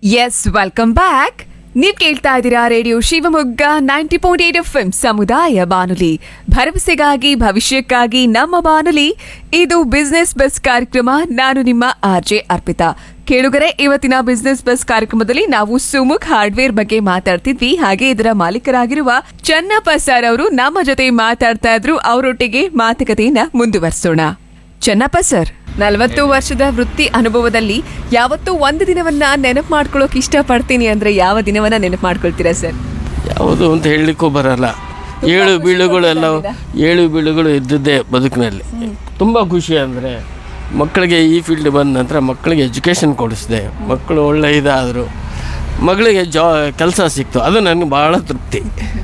S welcome back ನೀವ್ ಕೇಳ್ತಾ ಇದ್ದೀರಾ radio Shivamogga ninety point eight F ಸಮುದಾಯ ಬಾನುಲಿ ಭರವಸೆಗಾಗಿ ಭವಿಷ್ಯಕ್ಕಾಗಿ ನಮ್ಮ ಬಾನುಲಿ ಇದು ಬಿಸ್ನೆಸ್ ಬಸ್ ಕಾರ್ಯಕ್ರಮ ನಾನು ನಿಮ್ಮ ಆರ್ ಜೆ ಅರ್ಪಿತಾ ಕೇಳುಗರೆ ಇವತ್ತಿನ ಬಿಸ್ನೆಸ್ ಬಸ್ ಕಾರ್ಯಕ್ರಮದಲ್ಲಿ ನಾವು ಸುಮುಖ್ ಹಾರ್ಡ್ವೇರ್ ಬಗ್ಗೆ ಮಾತಾಡ್ತಿದ್ವಿ ಹಾಗೆ ಇದರ ಮಾಲೀಕರಾಗಿರುವ ಚನ್ನಪ್ಪ ಸರ್ ಅವರು ನಮ್ಮ ಜೊತೆ ಮಾತಾಡ್ತಾ ಇದ್ರು ಅವರೊಟ್ಟಿಗೆ ಮಾತುಕತೆಯನ್ನ ಮುಂದುವರಿಸೋಣ ಚನ್ನಪ್ಪ ಸರ್ ನಲವತ್ತು ವರ್ಷದ ವೃತ್ತಿ ಅನುಭವದಲ್ಲಿ ಯಾವತ್ತೂ ಒಂದು ದಿನವನ್ನ ನೆನಪು ಮಾಡ್ಕೊಳ್ಳೋಕೆ ಇಷ್ಟಪಡ್ತೀನಿ ಅಂದ್ರೆ ಯಾವ ದಿನವನ್ನ ನೆನಪು ಮಾಡ್ಕೊಳ್ತೀರಾ ಸರ್ ಯಾವುದು ಅಂತ ಹೇಳಲಿಕ್ಕೂ ಬರಲ್ಲ ಏಳು ಬೀಳುಗಳೆಲ್ಲ ಏಳು ಬೀಳುಗಳು ಇದ್ದದ್ದೇ ಬದುಕಿನಲ್ಲಿ ತುಂಬ ಖುಷಿ ಅಂದರೆ ಮಕ್ಕಳಿಗೆ ಈ ಫೀಲ್ಡ್ ಬಂದ ನಂತರ ಮಕ್ಕಳಿಗೆ ಎಜುಕೇಷನ್ ಕೊಡಿಸಿದೆ ಮಕ್ಕಳು ಒಳ್ಳೆ ಇದಾದರು ಮಗಳಿಗೆ ಜಾ ಕೆಲಸ ಸಿಕ್ತು ಅದು ನನಗೆ ಭಾಳ ತೃಪ್ತಿ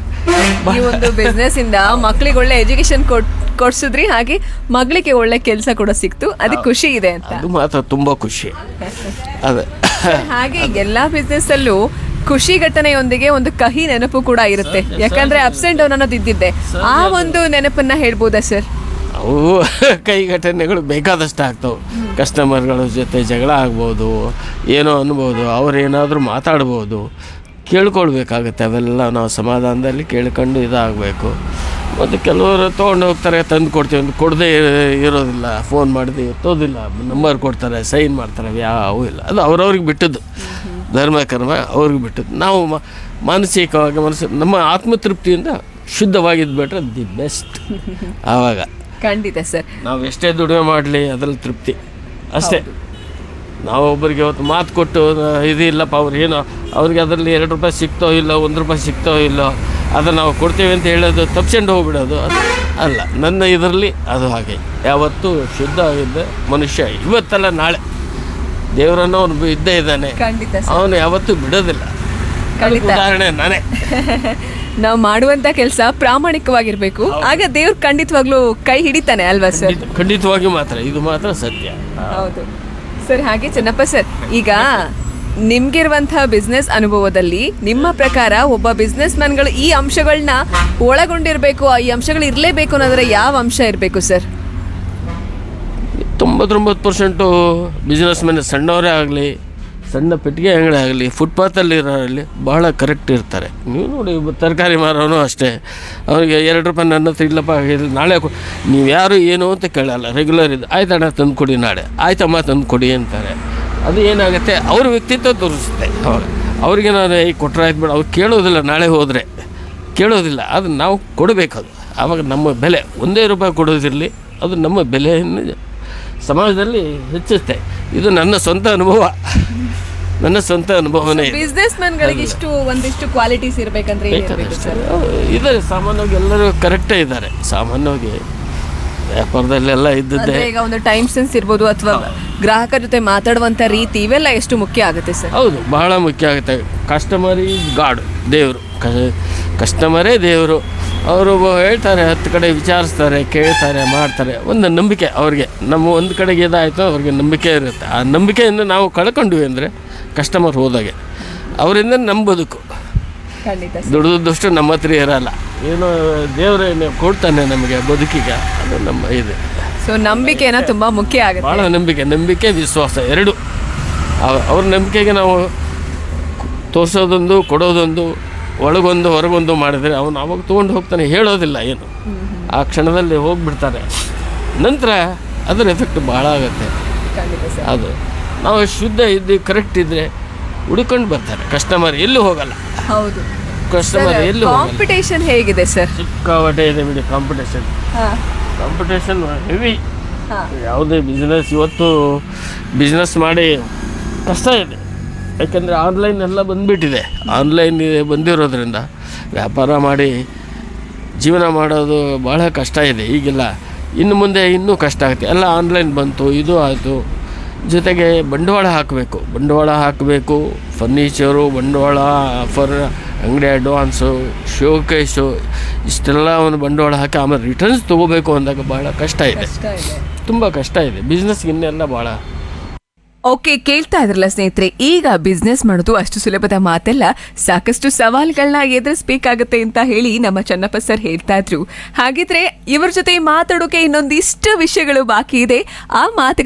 ಈ ಒಂದು ಬಿಸ್ನೆಸ್ ಇಂದ ಮಕ್ಕಳಿಗೆ ಒಳ್ಳೆ ಎಜುಕೇಶನ್ ಕೊಡ್ಸಿದ್ರಿ ಹಾಗೆ ಮಗಳಿಗೆ ಒಳ್ಳೆ ಕೆಲಸ ಕೂಡ ಸಿಕ್ತು ಅದಕ್ಕೆ ಖುಷಿ ಇದೆ ಅಂತ ಅದು ಮಾತ್ರ ತುಂಬ ಖುಷಿ ಅದೇ ಹಾಗೆ ಎಲ್ಲಾ ಬಿಸ್ನೆಸ್ ಅಲ್ಲೂ ಖುಷಿ ಘಟನೆಯೊಂದಿಗೆ ಒಂದು ಕಹಿ ನೆನಪು ಕೂಡ ಇರುತ್ತೆ ಯಾಕಂದ್ರೆ ಅಪ್ಸ್ ಅಂಡ್ ಡೌನ್ ಅನ್ನೋದು ಇದ್ದಿದ್ದೆ ಆ ಒಂದು ನೆನಪನ್ನ ಹೇಳ್ಬೋದಾ ಸರ್ ಅವು ಕೈ ಘಟನೆಗಳು ಬೇಕಾದಷ್ಟು ಆಗ್ತವೆ ಕಸ್ಟಮರ್ಗಳ ಜೊತೆ ಜಗಳ ಆಗ್ಬೋದು ಏನೋ ಅನ್ಬೋದು ಅವ್ರು ಏನಾದರೂ ಮಾತಾಡ್ಬೋದು ಕೇಳ್ಕೊಳ್ಬೇಕಾಗತ್ತೆ ಅವೆಲ್ಲ ನಾವು ಸಮಾಧಾನದಲ್ಲಿ ಕೇಳ್ಕೊಂಡು ಇದಾಗಬೇಕು ಮತ್ತು ಕೆಲವರು ತೊಗೊಂಡು ಹೋಗ್ತಾರೆ ತಂದು ಕೊಡ್ತೀವಿ ಅಂತ ಕೊಡದೇ ಇರೋದಿಲ್ಲ ಫೋನ್ ಮಾಡಿದೆ ಎತ್ತೋದಿಲ್ಲ ನಂಬರ್ ಕೊಡ್ತಾರೆ ಸೈನ್ ಮಾಡ್ತಾರೆ ಯಾವೂ ಇಲ್ಲ ಅದು ಅವ್ರವ್ರಿಗೆ ಬಿಟ್ಟದ್ದು ಧರ್ಮ ಕರ್ಮ ಅವ್ರಿಗೆ ಬಿಟ್ಟದ್ದು ನಾವು ಮ- ಮಾನಸಿಕವಾಗಿ ಮನಸ್ಸು ನಮ್ಮ ಆತ್ಮತೃಪ್ತಿಯಿಂದ ಶುದ್ಧವಾಗಿದ್ದು ಬಿಟ್ರೆ ದಿ ಬೆಸ್ಟ್ ಆವಾಗ ಖಂಡಿತ ಸರ್ ನಾವು ಎಷ್ಟೇ ದುಡಿಮೆ ಮಾಡಲಿ ಅದ್ರಲ್ಲಿ ತೃಪ್ತಿ ಅಷ್ಟೇ ನಾವು ಒಬ್ಬರಿಗೆ ಅವತ್ತು ಮಾತು ಕೊಟ್ಟು ಆ, ಇದು ಇಲ್ಲಪ್ಪ ಅವ್ರು ಏನೋ ಅವ್ರಿಗೆ ಅದರಲ್ಲಿ ಎರಡು ರೂಪಾಯಿ ಸಿಗ್ತೋ ಇಲ್ಲೋ ಒಂದು ರೂಪಾಯಿ ಸಿಗ್ತೋ ಇಲ್ಲೋ ಅದನ್ನು ನಾವು ಕೊಡ್ತೇವೆ ಅಂತ ಹೇಳೋದು ತಪ್ಸ್ಕೊಂಡು ಹೋಗ್ಬಿಡೋದು ಅದು ಅಲ್ಲ ನನ್ನ ಇದರಲ್ಲಿ ಅದು ಹಾಗೆ ಯಾವತ್ತೂ ಶುದ್ಧ ಆಗಿದ್ದ ಮನುಷ್ಯ ಇವತ್ತಲ್ಲ ನಾಳೆ ದೇವರನ್ನು ಅವನು ಇದ್ದೇ ಇದ್ದಾನೆ ಖಂಡಿತ ಸರ್ ಅವನು ಯಾವತ್ತೂ ಬಿಡೋದಿಲ್ಲ ಅದಕ್ಕೆ ಖಂಡಿತ. ಉದಾಹರಣೆ ನಾನೇ ನಾವು ಮಾಡುವಂತ ಕೆಲಸ ಪ್ರಾಮಾಣಿಕವಾಗಿರ್ಬೇಕು ಆಗ ದೇವ್ರು ಖಂಡಿತವಾಗ್ಲೂ ಕೈ ಹಿಡಿತಾನೆ ಅಲ್ವಾ ಸರ್ ಖಂಡಿತ- ಖಂಡಿತವಾಗಿ ಮಾತ್ರ ಇದು ಮಾತ್ರ ಸತ್ಯ ಹೌದು ಸರ್ ಹಾಗೆ ಚೆನ್ನಪ್ಪ ಸರ್ ಈಗ ನಿಮ್ಗಿರುವಂತಹ ಬಿಸ್ನೆಸ್ ಅನುಭವದಲ್ಲಿ ನಿಮ್ಮ ಪ್ರಕಾರ ಒಬ್ಬ ಬಿಸ್ನೆಸ್ ಮ್ಯಾನ್ಗಳು ಈ ಅಂಶಗಳನ್ನ ಒಳಗೊಂಡಿರ್ಬೇಕು ಈ ಅಂಶಗಳು ಇರಲೇಬೇಕು ಅನ್ನೋದ್ರೆ ಯಾವ ಅಂಶ ಇರಬೇಕು ಸರ್ ತೊಂಬತ್ತೊಂಬತ್ತು ಪರ್ಸೆಂಟು ಬಿಸ್ನೆಸ್ ಮೆನ್ ಸಣ್ಣವರೇ ಆಗಲಿ ಸಣ್ಣ ಪೆಟ್ಟಿಗೆ ಅಂಗಡಿ ಆಗಲಿ ಫುಟ್ಪಾತಲ್ಲಿರೋರಲ್ಲಿ ಬಹಳ ಕರೆಕ್ಟ್ ಇರ್ತಾರೆ ನೀವು ನೋಡಿ ಒಬ್ಬ ತರಕಾರಿ ಮಾರೋನು ಅಷ್ಟೇ ಅವನಿಗೆ ಎರಡು ರೂಪಾಯಿ ನನ್ನ ಹತ್ರ ಇಲ್ಲಪ್ಪ ಇದು ನಾಳೆ ಕೊ ನೀವು ಯಾರು ಏನು ಅಂತ ಕೇಳಲ್ಲ ರೆಗ್ಯುಲರ್ ಇದು ಆಯ್ತಣ್ಣ ತಂದು ಕೊಡಿ ನಾಳೆ ಆಯ್ತಮ್ಮ ತಂದು ಕೊಡಿ ಅಂತಾರೆ ಅದು ಏನಾಗುತ್ತೆ ಅವ್ರ ವ್ಯಕ್ತಿತ್ವ ತೋರಿಸುತ್ತೆ ಅವಾಗ ಅವ್ರಿಗೆ ನಾನು ಈ ಕೊಟ್ಟರೆ ಆಯ್ತು ಬೇಡ ಅವ್ರು ಕೇಳೋದಿಲ್ಲ ನಾಳೆ ಹೋದರೆ ಕೇಳೋದಿಲ್ಲ ಅದು ನಾವು ಕೊಡಬೇಕು ಅದು ಆವಾಗ ನಮ್ಮ ಬೆಲೆ ಒಂದೇ ರೂಪಾಯಿ ಕೊಡೋದಿರಲಿ ಅದು ನಮ್ಮ ಬೆಲೆಯನ್ನು ಸಮಾಜದಲ್ಲಿ ಹೆಚ್ಚುತ್ತೆ ಇದು ನನ್ನ ಸ್ವಂತ ಅನುಭವ ನನ್ನ ಸ್ವಂತ ಅನುಭವನೇ ಇದು. ಬಿಸ್ನೆಸ್ ಮ್ಯಾನ್ಗಳಿಗೆ ಇಷ್ಟು ಒಂದಿಷ್ಟು ಕ್ವಾಲಿಟೀಸ್ ಇರ್ಬೇಕಂದ್ರೆ ಏನಿರ್ಬೇಕು ಸರ್ ಇದ್ದಾರೆ ಸಾಮಾನ್ಯವಾಗಿ ಎಲ್ಲರೂ ಕರೆಕ್ಟೇ ಇದ್ದಾರೆ ಸಾಮಾನ್ಯವಾಗಿ ವ್ಯಾಪಾರದಲ್ಲೆಲ್ಲ ಇದ್ದದ್ದೇ ಅಂದ್ರೆ ಈಗ ಒಂದು ಟೈಮ್ ಸೆನ್ಸ್ ಇರ್ಬೋದು ಅಥವಾ ಗ್ರಾಹಕರ ಜೊತೆ ಮಾತಾಡುವಂತ ರೀತಿ ಇವೆಲ್ಲ ಎಷ್ಟು ಮುಖ್ಯ ಆಗುತ್ತೆ ಸರ್ ಹೌದು ಬಹಳ ಮುಖ್ಯ ಆಗುತ್ತೆ ಕಸ್ಟಮರ್ ಈಸ್ ಗಾಡ್ ದೇವರು ಕಸ್ಟಮರೇ ದೇವರು ಅವರು ಹೇಳ್ತಾರೆ ಹತ್ತು ಕಡೆ ವಿಚಾರಿಸ್ತಾರೆ ಕೇಳ್ತಾರೆ ಮಾಡ್ತಾರೆ ಒಂದು ನಂಬಿಕೆ ಅವ್ರಿಗೆ ನಮ್ಮ ಒಂದು ಕಡೆಗೆ ಇದಾಯಿತು ಅವ್ರಿಗೆ ನಂಬಿಕೆ ಇರುತ್ತೆ ಆ ನಂಬಿಕೆಯನ್ನು ನಾವು ಕಳ್ಕೊಂಡ್ವಿ ಅಂದರೆ ಕಸ್ಟಮರ್ ಹೋದಾಗೆ ಅವರಿಂದ ನಮ್ಮ ಬದುಕು ಖಂಡಿತ ದುಡಿದಷ್ಟು ನಮ್ಮ ಹತ್ರ ಇರಲ್ಲ ಏನೋ ದೇವರೇನು ಕೊಡ್ತಾನೆ ನಮಗೆ ಬದುಕಿಗೆ ಅದು ನಮ್ಮ ಇದು ಸೊ ನಂಬಿಕೆನ ತುಂಬಾ ಮುಖ್ಯ ಆಗುತ್ತೆ ಭಾಳ ನಂಬಿಕೆ ನಂಬಿಕೆ ವಿಶ್ವಾಸ ಎರಡು ಅವ- ಅವ್ರ ನಂಬಿಕೆಗೆ ನಾವು ತೋರಿಸೋದೊಂದು ಕೊಡೋದೊಂದು ಒಳಗೊಂದು ಹೊರಗೊಂದು ಮಾಡಿದರೆ ಅವನು ಅವಾಗ ತೊಗೊಂಡು ಹೋಗ್ತಾನೆ ಹೇಳೋದಿಲ್ಲ ಏನು ಆ ಕ್ಷಣದಲ್ಲಿ ಹೋಗ್ಬಿಡ್ತಾರೆ ನಂತರ ಅದರ ಎಫೆಕ್ಟ್ ಭಾಳ ಆಗುತ್ತೆ ಖಂಡಿತ ಸರ್ ಅದು ನಾವು ಶುದ್ಧ ಇದ್ದು ಕರೆಕ್ಟ್ ಇದ್ದರೆ ಹುಡ್ಕೊಂಡು ಬರ್ತಾರೆ ಕಸ್ಟಮರ್ ಎಲ್ಲೂ ಹೋಗಲ್ಲ ಹೌದು ಕಸ್ಟಮರ್ ಎಲ್ಲೂ ಹೋಗಲ್ಲ ಕಾಂಪಿಟೇಷನ್ ಹೇಗಿದೆ ಸರ್ ಸಿಕ್ಕಾಪಟ್ಟೆ ಇದೆ ಬಿಡಿ ಕಾಂಪಿಟೇಷನ್ ಕಾಂಪಿಟೇಷನ್ ಹೆವಿ ಹಾ. ಯಾವುದೇ ಬಿಸ್ನೆಸ್ ಇವತ್ತು ಬಿಸ್ನೆಸ್ ಮಾಡಿ ಕಷ್ಟ ಇದೆ ಯಾಕೆಂದರೆ ಆನ್ಲೈನ್ ಎಲ್ಲ ಬಂದುಬಿಟ್ಟಿದೆ ಆನ್ಲೈನ್ ಬಂದಿರೋದ್ರಿಂದ ವ್ಯಾಪಾರ ಮಾಡಿ ಜೀವನ ಮಾಡೋದು ಭಾಳ ಕಷ್ಟ ಇದೆ ಈಗೆಲ್ಲ ಇನ್ನು ಮುಂದೆ ಇನ್ನೂ ಕಷ್ಟ ಆಗುತ್ತೆ ಎಲ್ಲ ಆನ್ಲೈನ್ ಬಂತು ಇದು ಆಯಿತು ಜೊತೆಗೆ ಬಂಡವಾಳ ಹಾಕಬೇಕು ಬಂಡವಾಳ ಹಾಕಬೇಕು ಫರ್ನಿಚರು ಬಂಡವಾಳ ಆಫರ್ ಅಂಗಡಿ ಅಡ್ವಾನ್ಸು ಶೋಕೇಶು ಇಷ್ಟೆಲ್ಲ ಒಂದು ಬಂಡವಾಳ ಹಾಕಿ ಆಮೇಲೆ ರಿಟರ್ನ್ಸ್ ತೊಗೋಬೇಕು ಅಂದಾಗ ಭಾಳ ಕಷ್ಟ ಇದೆ ತುಂಬ ಕಷ್ಟ ಇದೆ ಬಿಸ್ನೆಸ್ಗೆ ಇನ್ನೆಲ್ಲ ಭಾಳ ಓಕೆ ಕೇಳ್ತಾ ಇದ್ರಲ್ಲ ಸ್ನೇಹಿತರೆ ಈಗ ಬಿಸ್ನೆಸ್ ಮಾಡೋದು ಅಷ್ಟು ಸುಲಭದ ಮಾತಲ್ಲ ಸಾಕಷ್ಟು ಸವಾಲುಗಳನ್ನ ಎದುರಿಸ್ಬೇಕಾಗತ್ತೆ ಅಂತ ಹೇಳಿ ನಮ್ಮ ಚನ್ನಪ್ಪ ಸರ್ ಹೇಳ್ತಾ ಇದ್ರು ಹಾಗಿದ್ರೆ ಇವ್ರ ಜೊತೆ ಮಾತಾಡೋಕೆ ಇನ್ನೊಂದಿಷ್ಟು ವಿಷಯಗಳು ಬಾಕಿ ಇದೆ ಆ ಮಾತುಕತೆ